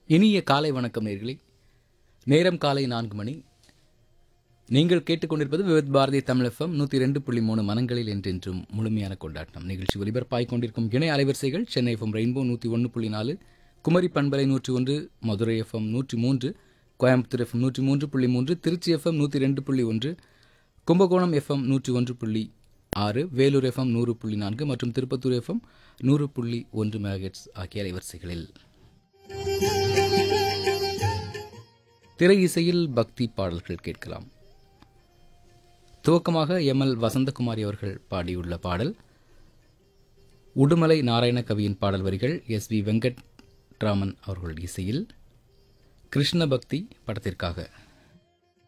இனிய காலை வணக்கம் நேர்களே நேரம் காலை நான்கு மணி நீங்கள் கேட்டுக்கொண்டிருப்பது விவித் பாரதி தமிழ் எஃப்எம் நூற்றி ரெண்டு புள்ளி மூணு மனங்களில் என்றென்றும் முழுமையான கொண்டாட்டம் நிகழ்ச்சி ஒலிபரப்பாய் கொண்டிருக்கும் இணை அலைவரிசைகள் சென்னை எஃப்எம் ரெயின்போ நூற்றி ஒன்று புள்ளி நாலு குமரி பண்பலை நூற்றி ஒன்று மதுரை எஃப்எம் நூற்றி மூன்று கோயம்புத்தூர் எஃப்எம் நூற்றி மூன்று புள்ளி மூன்று திருச்சி எஃப்எம் நூற்றி ரெண்டு புள்ளி ஒன்று கும்பகோணம் எஃப்எம் நூற்றி ஒன்று புள்ளி ஆறு வேலூர் எஃப்எம் நூறு புள்ளி நான்கு மற்றும் திருப்பத்தூர் எஃப்எம் நூறு புள்ளி ஒன்று மெகாஹெட்ஸ் ஆகிய அலைவரிசைகளில் திரை இசையில் பக்தி பாடல்கள் கேட்கலாம் துவக்கமாக எம் எல் வசந்தகுமாரி அவர்கள் பாடியுள்ள பாடல் உடுமலை நாராயண கவியின் பாடல் வரிகள் எஸ் வி வெங்கட்ராமன் அவர்கள் இசையில் கிருஷ்ண பக்தி படத்திற்காக